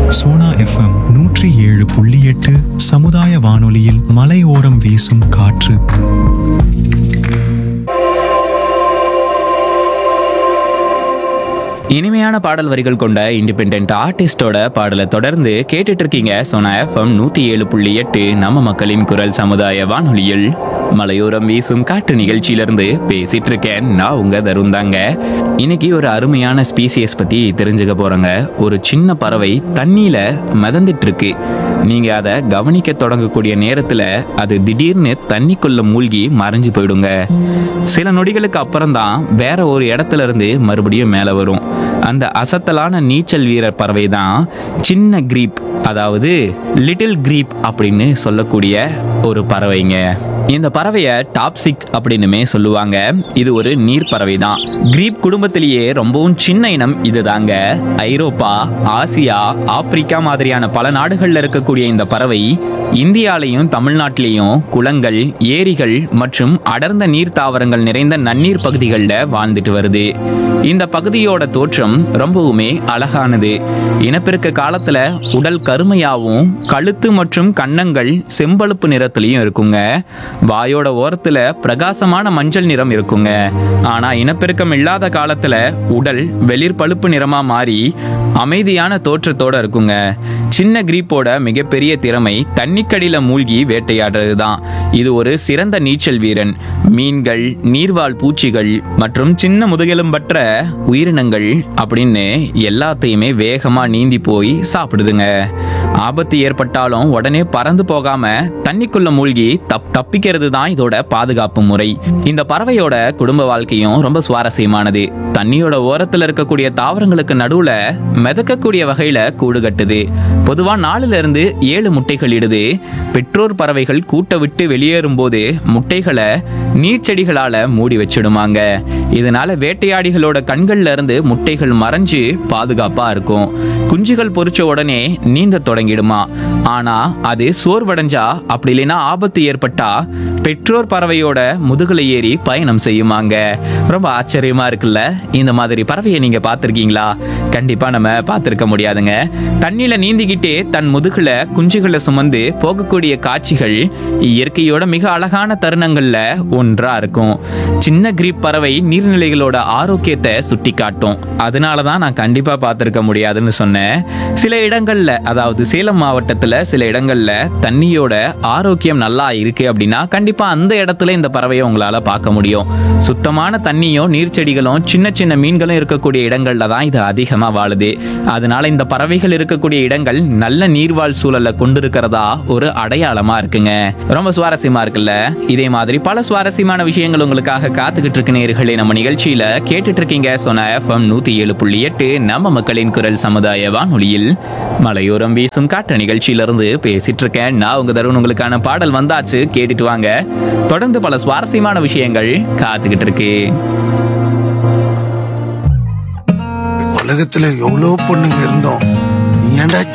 Sona FM நூற்றி ஏழு புள்ளி எட்டு சமுதாய வானொலியில் மலையோரம் வீசும் காற்று இனிமையான பாடல் வரிகள் கொண்ட இண்டிபெண்ட் ஆர்டிஸ்டோட பாடலை தொடர்ந்து கேட்டுட்டு இருக்கீங்க சோனா எஃப்எம் நூத்தி ஏழு புள்ளி எட்டு நம்ம மக்களின் குரல் சமுதாய வானொலியில் மலையோரம் வீசும் காட்டு நிகழ்ச்சியிலிருந்து பேசிட்டு இருக்கேன் நான் உங்க தருண் தாங்க இன்னைக்கு ஒரு அருமையான ஸ்பீசியஸ் பத்தி தெரிஞ்சுக்க போறோங்க ஒரு சின்ன பறவை தண்ணியில மிதந்துட்டு இருக்கு நீங்க அதை கவனிக்க தொடங்கக்கூடிய நேரத்துல அது திடீர்னு தண்ணிக்குள்ள மூழ்கி மறைஞ்சு போயிடுங்க சில நொடிகளுக்கு அப்புறம் தான் வேற ஒரு இடத்துல இருந்து மறுபடியும் மேலே வரும் அந்த அசத்தலான நீச்சல் வீரர் பறவை தான் சின்ன கிரீப் அதாவது லிட்டில் கிரீப் அப்படின்னு சொல்லக்கூடிய ஒரு பறவைங்க இந்த பறவையை டாப்சிக் அப்படின்னுமே சொல்லுவாங்க இது ஒரு நீர் பறவை தான் கிரீப் குடும்பத்திலேயே ரொம்பவும் சின்ன இனம் இதுதாங்க ஐரோப்பா ஆசியா ஆப்பிரிக்கா மாதிரியான பல நாடுகள்ல இருக்கக்கூடிய இந்த பறவை இந்தியாலையும் தமிழ்நாட்டிலையும் குளங்கள் ஏரிகள் மற்றும் அடர்ந்த நீர் தாவரங்கள் நிறைந்த நன்னீர் பகுதிகளில் வாழ்ந்துட்டு வருது இந்த பகுதியோட தோற்றம் ரொம்பவுமே அழகானது இனப்பெருக்க காலத்துல உடல் கருமையாவும் கழுத்து மற்றும் கன்னங்கள் செம்பழுப்பு நிறத்துலயும் இருக்குங்க வாயோட ஓரத்துல பிரகாசமான மஞ்சள் நிறம் இருக்குங்க ஆனா இனப்பெருக்கம் இல்லாத காலத்துல உடல் வெளிர் பழுப்பு நிறமா மாறி அமைதியான தோற்றத்தோட இருக்குங்க சின்ன கிரீப்போட மிகப்பெரிய திறமை தண்ணிக்கடியில மூழ்கி வேட்டையாடுறது தான் இது ஒரு சிறந்த நீச்சல் வீரன் மீன்கள் நீர்வாழ் பூச்சிகள் மற்றும் சின்ன முதுகெலும்பற்ற உயிரினங்கள் அப்படின்னு எல்லாத்தையுமே வேகமா நீந்தி போய் சாப்பிடுதுங்க ஆபத்து ஏற்பட்டாலும் உடனே பறந்து போகாம தண்ணிக்குள்ள மூழ்கி தப் தப்பிக்கிறது தான் இதோட பாதுகாப்பு முறை இந்த பறவையோட குடும்ப வாழ்க்கையும் ரொம்ப சுவாரஸ்யமானது தண்ணியோட ஓரத்துல இருக்கக்கூடிய தாவரங்களுக்கு நடுவுல மிதக்கக்கூடிய வகையில கூடு கட்டுது பொதுவா நாலுல இருந்து ஏழு முட்டைகள் இடுது பெற்றோர் பறவைகள் கூட்டை விட்டு வெளியேறும் போது முட்டைகளை நீர்ச்செடிகளால மூடி வச்சிடுமாங்க இதனால வேட்டையாடிகளோட கண்கள்ல இருந்து முட்டைகள் மறைஞ்சு பாதுகாப்பா இருக்கும் குஞ்சுகள் பொரிச்ச உடனே நீந்த தொடங்கிடுமா ஆனா அது சோர்வடைஞ்சா அப்படி இல்லைன்னா ஆபத்து ஏற்பட்டா பெற்றோர் பறவையோட முதுகுல ஏறி பயணம் செய்யுமாங்க ரொம்ப ஆச்சரியமா இருக்குல்ல இந்த மாதிரி பறவையை நீங்க பார்த்திருக்கீங்களா கண்டிப்பா நம்ம பார்த்திருக்க முடியாதுங்க தண்ணியில நீந்திக்கிட்டே தன் முதுகுல குஞ்சுகளை சுமந்து போகக்கூடிய காட்சிகள் இயற்கையோட மிக அழகான தருணங்கள்ல ஒன்றா இருக்கும் சின்ன கிரீப் பறவை நீர்நிலைகளோட ஆரோக்கியத்தை சுட்டி காட்டும் அதனால தான் நான் கண்டிப்பா பார்த்திருக்க முடியாதுன்னு சொன்னேன் சில இடங்கள்ல அதாவது சேலம் மாவட்டத்துல சில இடங்கள்ல தண்ணியோட ஆரோக்கியம் நல்லா இருக்கு அப்படின்னா கண்டிப்பா அந்த இடத்துல இந்த பறவையை உங்களால பார்க்க முடியும் சுத்தமான தண்ணியும் நீர்ச்செடிகளும் சின்ன சின்ன மீன்களும் இருக்கக்கூடிய இடங்கள்ல தான் இது அதிகமா வாழுது அதனால இந்த பறவைகள் இருக்கக்கூடிய இடங்கள் நல்ல நீர்வாழ் சூழலை கொண்டிருக்கிறதா ஒரு அடையாளமா இருக்குங்க ரொம்ப சுவாரஸ்யமா இருக்குல்ல இதே மாதிரி பல சுவாரஸ்யமான விஷயங்கள் உங்களுக்காக காத்துக்கிட்டு இருக்கு நேர்களே நம்ம நிகழ்ச்சியில கேட்டுட்டு இருக்கீங்க சொன்ன எஃப்எம் நூத்தி ஏழு புள்ளி எட்டு நம்ம மக்களின் குரல் சமுதாய வானொலியில் மலையோரம் வீசும் காற்று நிகழ்ச்சியிலிருந்து பேசிட்டு இருக்கேன் நான் உங்க தருண் உங்களுக்கான பாடல் வந்தாச்சு கேட்டுட்டு வாங்க தொடர்ந்து பல சுவாரஸ்யமான விஷயங்கள் காத்துக்கிட்டு இருக்கு உலகத்துல எவ்வளவு பொண்ணுங்க இருந்தோம் நீ ஏன்டா